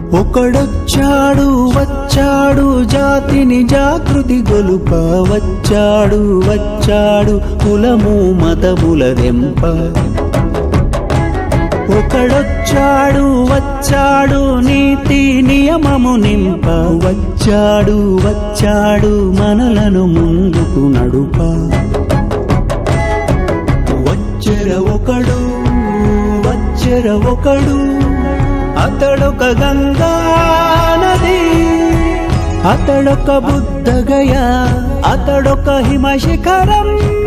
ఒకడొచ్చాడు వచ్చాడు జాతిని జాగృతి గొలుప వచ్చాడు వచ్చాడు కులము మతముల దెంప ఒకడొచ్చాడు వచ్చాడు నీతి నియమము నింప వచ్చాడు వచ్చాడు మనలను ముందుకు నడుప వచ్చెర ఒకడు వచ్చెర ఒకడు అతడొక గంగా నది అతడొక బుద్ధగయ అతడొక హిమశిఖరం